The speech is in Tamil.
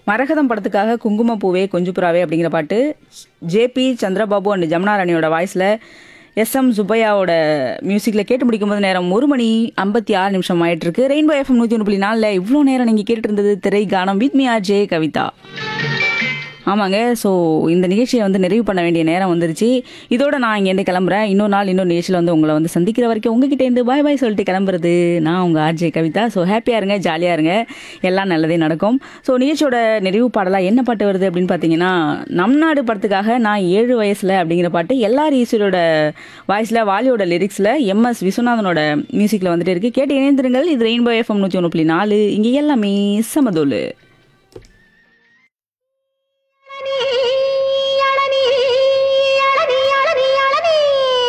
மரகதம் படத்துக்காக குங்குமப்பூவே கொஞ்சுப்புறாவே அப்படிங்கிற பாட்டு ஜேபி சந்திரபாபு அண்ட் ஜமுனா ராணியோட வாய்ஸில் எஸ்எம் சுப்பையாவோட மியூசிக்கில் கேட்டு முடிக்கும்போது நேரம் ஒரு மணி ஐம்பத்தி ஆறு நிமிஷம் ஆயிட்டு இருக்கு ரெயின்போ எஃப்எம் நூற்றி ஒன்று புள்ளி நாலில் இவ்வளோ நேரம் நீங்கள் கேட்டுட்டு இருந்தது திரை கானம் with me R J Kavitha ஆமாங்க ஸோ இந்த நிகழ்ச்சியை வந்து நிறைவு பண்ண வேண்டிய நேரம் வந்துருச்சு இதோட நான் இங்கேருந்து கிளம்புறேன் இன்னொரு நாள் இன்னொரு நிகழ்ச்சியில் வந்து உங்களை வந்து சந்திக்கிற வரைக்கும் உங்ககிட்டேருந்து பாய் பாய் சொல்லிட்டு கிளம்புறது நான் உங்கள் ஆர்ஜே கவிதா ஸோ ஹாப்பியாக இருங்க ஜாலியாக இருங்க எல்லாம் நல்லதே நடக்கும் ஸோ நிகழ்ச்சியோட நிறைவு பாடலாக என்ன பாட்டு வருது அப்படின்னு பார்த்தீங்கன்னா நம் நாடு படத்துக்காக நான் ஏழு வயசில் அப்படிங்கிற பாட்டு எல்லார் ஈஸ்வரோட வாய்ஸில் வாலியோட லிரிக்ஸில் எம்எஸ் விஸ்வநாதனோட மியூசிக்கில் வந்துட்டு இருக்கு கேட்டு இணைந்திருங்கள் இது ரெயின்போ எஃப்எம் நூற்றி ஒன்று புள்ளி நாலு இங்கே எல்லாமே சமதோலு